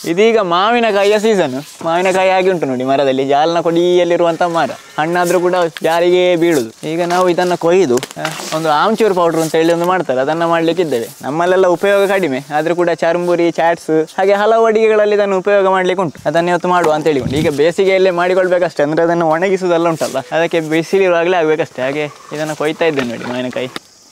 ಇದೀಗ ಮಾವಿನಕಾಯಿಯ ಸೀಸನ್ ಮಾವಿನಕಾಯಿ ಆಗಿ ಉಂಟು ನೋಡಿ ಮರದಲ್ಲಿ ಜಾಲನ ಕೊಡಿಯಲ್ಲಿರುವಂತ ಮರ ಹಣ್ಣಾದ್ರೂ ಕೂಡ ಜಾರಿಗೆ ಬೀಳುದು ಈಗ ನಾವು ಇದನ್ನ ಕೊಯ್ದು ಆ, ಒಂದು ಆಮ್ಚೂರ್ ಪೌಡರ್ ಅಂತ ಹೇಳಿ ಒಂದು ಮಾಡ್ತಾರೆ ಅದನ್ನ ಮಾಡ್ಲಿಕ್ಕಿದ್ದೇವೆ ನಮ್ಮಲ್ಲೆಲ್ಲ ಉಪಯೋಗ ಕಡಿಮೆ ಆದ್ರೂ ಕೂಡ ಚರ್ಮುರಿ ಚಾಟ್ಸ್ ಹಾಗೆ ಹಲವು ಅಡಿಗೆಗಳಲ್ಲಿ ಇದನ್ನು ಉಪಯೋಗ ಮಾಡ್ಲಿಕ್ಕೆ ಉಂಟು ಅದನ್ನ ಇವತ್ತು ಮಾಡುವ ಅಂತ ಹೇಳಿಕೊಂಡು ಈಗ ಬೇಸಿಗೆಯಲ್ಲೇ ಮಾಡಿಕೊಳ್ಬೇಕಷ್ಟೇ ಅಂದ್ರೆ ಅದನ್ನು ಒಣಗಿಸುವುದೆಲ್ಲ ಉಂಟಲ್ಲ ಅದಕ್ಕೆ ಬಿಸಿಲಿರುವಾಗಲೇ ಆಗ್ಬೇಕಷ್ಟೇ ಹಾಗೆ ಇದನ್ನು ಕೊಯ್ತಾ ಇದ್ದೇನೆ ನೋಡಿ ಮಾವಿನಕಾಯಿ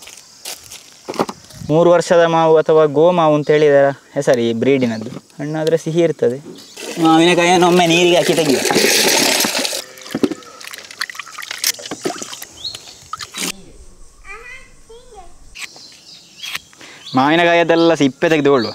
ಮೂರು ವರ್ಷದ ಮಾವು ಅಥವಾ ಗೋ ಮಾವು ಅಂತ ಹೇಳಿದಾರ ಹೆಸರು ಈ ಬ್ರೀಡಿನದ್ದು ಹಣ್ಣಾದರೆ ಸಿಹಿ ಇರ್ತದೆ ಮಾವಿನಕಾಯಿಯನ್ನು ಒಮ್ಮೆ ನೀರಿಗೆ ಹಾಕಿ ತೆಗಿಯುವ ಮಾವಿನಕಾಯದೆಲ್ಲ ಸಿಪ್ಪೆ ತೆಗೆದುಕೊಳ್ಳುವ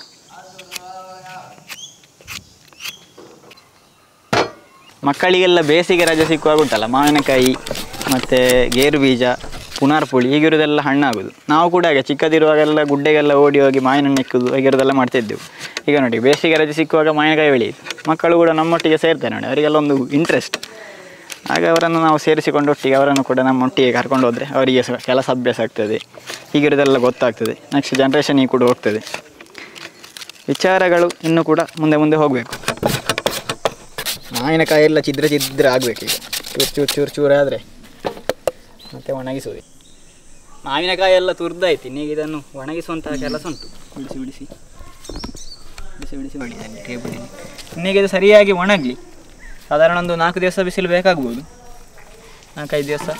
ಮಕ್ಕಳಿಗೆಲ್ಲ ಬೇಸಿಗೆ ರಜೆ ಸಿಕ್ಕುವಾಗ ಉಂಟಲ್ಲ ಮಾವಿನಕಾಯಿ ಮತ್ತು ಗೇರು ಬೀಜ ಪುನರ್ಪುಳಿ ಹೀಗಿರೋದೆಲ್ಲ ಹಣ್ಣಾಗೋದು ನಾವು ಕೂಡ ಹಾಗೆ ಚಿಕ್ಕದಿರುವಾಗೆಲ್ಲ ಗುಡ್ಡೆಗೆಲ್ಲ ಓಡಿ ಹೋಗಿ ಮಾವಿನ ಹಣ್ಣು ಇಕ್ಕುದು ಹೀಗಿರೋದೆಲ್ಲ ಮಾಡ್ತಿದ್ದೆವು ಈಗ ನೋಡಿ ಬೇಸಿಗೆ ರಜೆ ಸಿಕ್ಕುವಾಗ ಮಾವಿನಕಾಯಿ ಬೆಳೆಯಿತು ಮಕ್ಕಳು ಕೂಡ ನಮ್ಮೊಟ್ಟಿಗೆ ಸೇರ್ತಾರೆ ನೋಡಿ ಅವರಿಗೆಲ್ಲ ಒಂದು ಇಂಟ್ರೆಸ್ಟ್ ಆಗ ಅವರನ್ನು ನಾವು ಸೇರಿಸಿಕೊಂಡು ಒಟ್ಟಿಗೆ ಅವರನ್ನು ಕೂಡ ನಮ್ಮೊಟ್ಟಿಗೆ ಕರ್ಕೊಂಡು ಹೋದರೆ ಅವರಿಗೆ ಸಹ ಕೆಲಸ ಅಭ್ಯಾಸ ಆಗ್ತದೆ ಹೀಗಿರೋದೆಲ್ಲ ಗೊತ್ತಾಗ್ತದೆ ನೆಕ್ಸ್ಟ್ ಜನ್ರೇಷನಿಗೆ ಕೂಡ ಹೋಗ್ತದೆ ವಿಚಾರಗಳು ಇನ್ನೂ ಕೂಡ ಮುಂದೆ ಮುಂದೆ ಹೋಗಬೇಕು ಮಾವಿನಕಾಯಿ ಎಲ್ಲ ಚಿದ್ರ ಚಿದ್ರ ಆಗಬೇಕು ಈಗ ಚೂರು ಚೂರು ಚೂರು ಚೂರು ಆದರೆ ಮತ್ತೆ ಒಣಗಿಸುವುದು ಮಾವಿನಕಾಯಿ ಎಲ್ಲ ತುರ್ದಾಯ್ತು ಇನ್ನೀಗ ಇದನ್ನು ಒಣಗಿಸುವಂತಹ ಕೆಲಸ ಉಂಟು ಬಿಡಿಸಿ ಬಿಡಿಸಿ ಬಿಡಿಸಿ ಬಿಡಿಸಿ ಹೊಡಿದೆ ಟೇಬಲಿಗೆ ಇನ್ನೀಗ ಇದು ಸರಿಯಾಗಿ ಒಣಗಲಿ ಸಾಧಾರಣ ಒಂದು ನಾಲ್ಕು ದಿವಸ ಬಿಸಿಲು ಬೇಕಾಗ್ಬೋದು ನಾಲ್ಕೈದು ದಿವಸ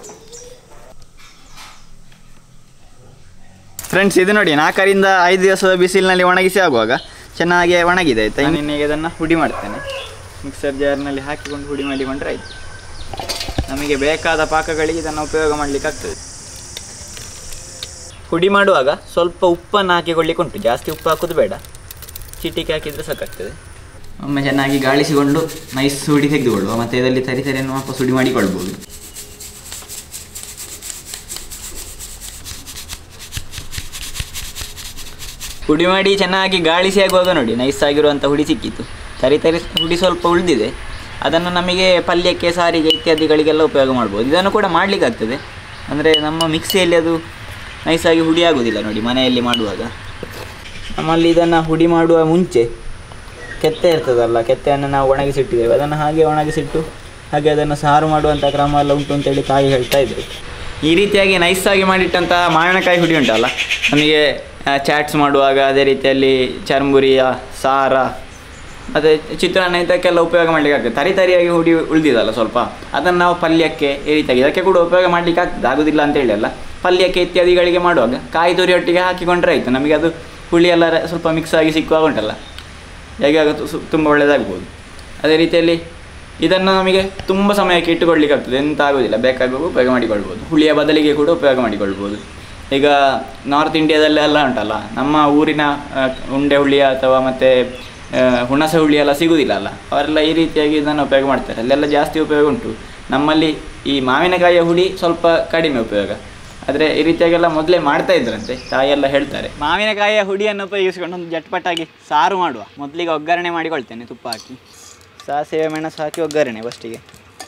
ಫ್ರೆಂಡ್ಸ್ ಇದು ನೋಡಿ ನಾಲ್ಕರಿಂದ ಐದು ದಿವಸದ ಬಿಸಿಲಿನಲ್ಲಿ ಒಣಗಿಸಿ ಆಗುವಾಗ ಚೆನ್ನಾಗಿ ಒಣಗಿದೆ ಆಯ್ತಾ ಇನ್ನೀಗ ಇದನ್ನು ಹುಡಿ ಮಾಡ್ತೇನೆ ಮಿಕ್ಸರ್ ಜಾರ್ನಲ್ಲಿ ಹಾಕಿಕೊಂಡು ಹುಡಿ ಮಾಡಿಕೊಂಡ್ರೆ ಆಯ್ತು ನಮಗೆ ಬೇಕಾದ ಪಾಕಗಳಿಗೆ ಇದನ್ನು ಉಪಯೋಗ ಮಾಡಲಿಕ್ಕೆ ಆಗ್ತದೆ ಹುಡಿ ಮಾಡುವಾಗ ಸ್ವಲ್ಪ ಉಪ್ಪನ್ನು ಹಾಕಿಕೊಳ್ಳಿಕ್ಕೆ ಉಂಟು ಜಾಸ್ತಿ ಉಪ್ಪು ಹಾಕೋದು ಬೇಡ ಚಿಟಿಕೆ ಹಾಕಿದರೆ ಸಾಕಾಗ್ತದೆ ಒಮ್ಮೆ ಚೆನ್ನಾಗಿ ಗಾಳಿಸಿಕೊಂಡು ನೈಸ್ ಹುಡಿ ತೆಗೆದುಕೊಳ್ಳುವ ಮತ್ತು ಇದರಲ್ಲಿ ತರಿ ತರಿಯನ್ನು ವಾಪಸ್ ಹುಡಿ ಮಾಡಿಕೊಳ್ಬೋದು ಹುಡಿ ಮಾಡಿ ಚೆನ್ನಾಗಿ ಗಾಳಿಸಿ ಆಗುವಾಗ ನೋಡಿ ನೈಸ್ ಆಗಿರುವಂಥ ಹುಡಿ ಸಿಕ್ಕಿತ್ತು ತರಿ ತರಿ ಹುಡಿ ಸ್ವಲ್ಪ ಉಳಿದಿದೆ ಅದನ್ನು ನಮಗೆ ಪಲ್ಯಕ್ಕೆ ಸಾರಿಗೆ ಇತ್ಯಾದಿಗಳಿಗೆಲ್ಲ ಉಪಯೋಗ ಮಾಡ್ಬೋದು ಇದನ್ನು ಕೂಡ ಮಾಡಲಿಕ್ಕಾಗ್ತದೆ ಅಂದರೆ ನಮ್ಮ ಮಿಕ್ಸಿಯಲ್ಲಿ ಅದು ನೈಸಾಗಿ ಹುಡಿ ಆಗೋದಿಲ್ಲ ನೋಡಿ ಮನೆಯಲ್ಲಿ ಮಾಡುವಾಗ ನಮ್ಮಲ್ಲಿ ಇದನ್ನು ಹುಡಿ ಮಾಡುವ ಮುಂಚೆ ಕೆತ್ತೆ ಇರ್ತದಲ್ಲ ಕೆತ್ತೆಯನ್ನು ನಾವು ಒಣಗಿಸಿಟ್ಟಿದ್ದೇವೆ ಅದನ್ನು ಹಾಗೆ ಒಣಗಿಸಿಟ್ಟು ಹಾಗೆ ಅದನ್ನು ಸಾರು ಮಾಡುವಂಥ ಕ್ರಮ ಎಲ್ಲ ಉಂಟು ಅಂತೇಳಿ ತಾಯಿ ಹೇಳ್ತಾ ಇದ್ರು ಈ ರೀತಿಯಾಗಿ ನೈಸಾಗಿ ಮಾಡಿಟ್ಟಂತಹ ಮಾವಿನಕಾಯಿ ಹುಡಿ ಉಂಟಲ್ಲ ನಮಗೆ ಚಾಟ್ಸ್ ಮಾಡುವಾಗ ಅದೇ ರೀತಿಯಲ್ಲಿ ಚರ್ಮುರಿಯ ಸಾರ ಮತ್ತು ಚಿತ್ರಾನ್ನ ಇದಕ್ಕೆಲ್ಲ ಉಪಯೋಗ ಮಾಡಲಿಕ್ಕೆ ಆಗ್ತದೆ ತರಿ ತರಿಯಾಗಿ ಹುಡಿ ಉಳಿದಿದಲ್ಲ ಸ್ವಲ್ಪ ಅದನ್ನು ನಾವು ಪಲ್ಯಕ್ಕೆ ಈ ರೀತಿಯಾಗಿ ಇದಕ್ಕೆ ಕೂಡ ಉಪಯೋಗ ಮಾಡಲಿಕ್ಕೆ ಆಗ್ತದೆ ಆಗೋದಿಲ್ಲ ಅಂತ ಹೇಳಿ ಅಲ್ಲ ಪಲ್ಯಕ್ಕೆ ಇತ್ಯಾದಿಗಳಿಗೆ ಮಾಡುವಾಗ ಕಾಯಿ ತುರಿ ಒಟ್ಟಿಗೆ ಹಾಕಿಕೊಂಡ್ರೆ ಆಯಿತು ನಮಗೆ ಅದು ಹುಳಿ ಎಲ್ಲ ರ- ಸ್ವಲ್ಪ ಮಿಕ್ಸ್ ಆಗಿ ಸಿಕ್ಕುವಾಗ ಉಂಟಲ್ಲ ಹೇಗೆ ಆಗುತ್ತೆ ಸು- ತುಂಬ ಒಳ್ಳೆಯದಾಗ್ಬೋದು ಅದೇ ರೀತಿಯಲ್ಲಿ ಇದನ್ನು ನಮಗೆ ತುಂಬ ಸಮಯಕ್ಕೆ ಇಟ್ಟುಕೊಳ್ಳಿಕ್ಕೆ ಆಗ್ತದೆ ಎಂತ ಆಗೋದಿಲ್ಲ ಬೇಕಾಗುವಾಗ ಉಪಯೋಗ ಮಾಡಿಕೊಳ್ಬೋದು ಹುಳಿಯ ಬದಲಿಗೆ ಕೂಡ ಉಪಯೋಗ ಮಾಡಿಕೊಳ್ಬೋದು ಈಗ ನಾರ್ತ್ ಇಂಡಿಯಾದಲ್ಲೆಲ್ಲ ಉಂಟಲ್ಲ ನಮ್ಮ ಊರಿನ ಆ, ಉಂಡೆ ಹುಳಿಯ ಅಥವಾ ಮತ್ತು ಹುಣಸ ಹುಳಿ ಎಲ್ಲ ಸಿಗುವುದಿಲ್ಲ ಅಲ್ಲ ಅವರೆಲ್ಲ ಈ ರೀತಿಯಾಗಿ ಇದನ್ನು ಉಪಯೋಗ ಮಾಡ್ತಾರೆ ಅಲ್ಲೆಲ್ಲ ಜಾಸ್ತಿ ಉಪಯೋಗ ಉಂಟು ನಮ್ಮಲ್ಲಿ ಈ ಮಾವಿನಕಾಯಿಯ ಹುಳಿ ಸ್ವಲ್ಪ ಕಡಿಮೆ ಉಪಯೋಗ ಆದರೆ ಈ ರೀತಿಯಾಗೆಲ್ಲ ಮೊದಲೇ ಮಾಡ್ತಾ ಇದ್ರಂತೆ ತಾಯಿಯೆಲ್ಲ ಹೇಳ್ತಾರೆ ಮಾವಿನಕಾಯಿಯ ಹುಡಿಯನ್ನು ಉಪಯೋಗಿಸಿಕೊಂಡು ಒಂದು ಜಟ್ಪಟಾಗಿ ಸಾರು ಮಾಡುವ ಮೊದಲಿಗೆ ಒಗ್ಗರಣೆ ಮಾಡಿಕೊಳ್ತೇನೆ ತುಪ್ಪ ಹಾಕಿ ಸಾಸಿವೆ ಮೆಣಸು ಹಾಕಿ ಒಗ್ಗರಣೆ ಫಸ್ಟಿಗೆ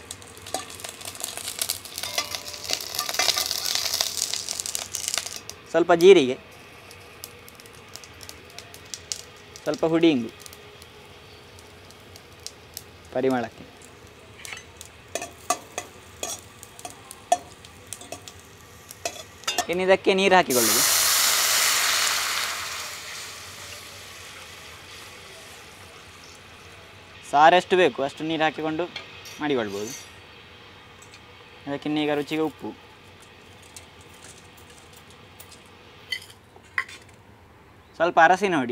ಸ್ವಲ್ಪ ಜೀರಿಗೆ ಸ್ವಲ್ಪ ಹುಡಿ ಇಂಗು ಪರಿಮಳಕ್ಕೆ ಇನ್ನು ಇದಕ್ಕೆ ನೀರು ಹಾಕಿಕೊಳ್ಳುದು ಸಾರೆಷ್ಟು ಬೇಕು ಅಷ್ಟು ನೀರು ಹಾಕಿಕೊಂಡು ಮಾಡಿಕೊಳ್ಬೋದು ಅದಕ್ಕಿನ್ನೀಗ ರುಚಿಗೆ ಉಪ್ಪು ಸ್ವಲ್ಪ ಅರಸಿನ ಹೊಡಿ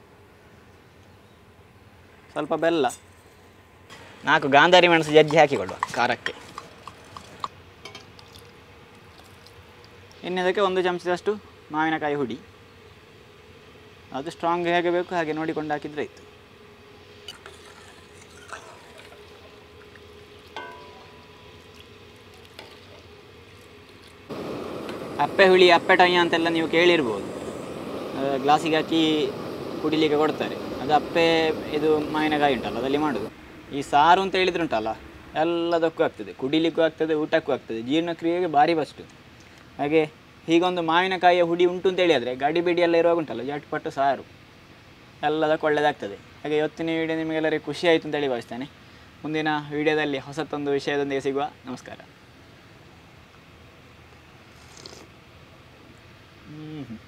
ಸ್ವಲ್ಪ ಬೆಲ್ಲ ನಾಲ್ಕು ಗಾಂಧಾರಿ ಮೆಣಸು ಜಜ್ಜಿ ಹಾಕಿಕೊಳ್ಳುವ ಖಾರಕ್ಕೆ ಇನ್ನು ಇದಕ್ಕೆ ಒಂದು ಚಮಚದಷ್ಟು ಮಾವಿನಕಾಯಿ ಹುಡಿ ಅದು ಸ್ಟ್ರಾಂಗ್ ಹೇಗೆ ಬೇಕು ಹಾಗೆ ನೋಡಿಕೊಂಡು ಹಾಕಿದರೆ ಆಯಿತು ಅಪ್ಪೆ ಹುಳಿ ಅಪ್ಪೆ ಟಯ್ಯ ಅಂತೆಲ್ಲ ನೀವು ಕೇಳಿರ್ಬೋದು ಆ, ಗ್ಲಾಸಿಗೆ ಹಾಕಿ ಕುಡಿಲಿಕ್ಕೆ ಕೊಡ್ತಾರೆ ಅದು ಅಪ್ಪೆ ಇದು ಮಾವಿನಕಾಯಿ ಉಂಟಲ್ಲ ಅದಲ್ಲಿ ಮಾಡೋದು ಈ ಸಾರು ಅಂತ ಹೇಳಿದ್ರೆ ಉಂಟಲ್ಲ ಎಲ್ಲದಕ್ಕೂ ಆಗ್ತದೆ ಕುಡಿಲಿಕ್ಕೂ ಆಗ್ತದೆ ಊಟಕ್ಕೂ ಆಗ್ತದೆ ಜೀರ್ಣಕ್ರಿಯೆಗೆ ಭಾರಿ ಬಸ್ಟು ಹಾಗೆ ಹೀಗೊಂದು ಮಾವಿನಕಾಯಿಯ ಹುಡಿ ಉಂಟು ಅಂತ ಹೇಳಿದರೆ ಗಾಡಿ ಬೇಡಿ ಎಲ್ಲ ಇರುವಾಗ ಉಂಟಲ್ಲ ಜಟ್ಪಟ್ಟು ಸಾರು ಎಲ್ಲದಕ್ಕೂ ಒಳ್ಳೆಯದಾಗ್ತದೆ ಹಾಗೆ ಇವತ್ತಿನ ವಿಡಿಯೋ ನಿಮಗೆಲ್ಲರಿಗೂ ಖುಷಿ ಆಯಿತು ಅಂತೇಳಿ ಭಾವಿಸ್ತೇನೆ ಮುಂದಿನ ವಿಡಿಯೋದಲ್ಲಿ ಹೊಸತೊಂದು ವಿಷಯದೊಂದಿಗೆ ಸಿಗುವ ನಮಸ್ಕಾರ ಹ್ಮ್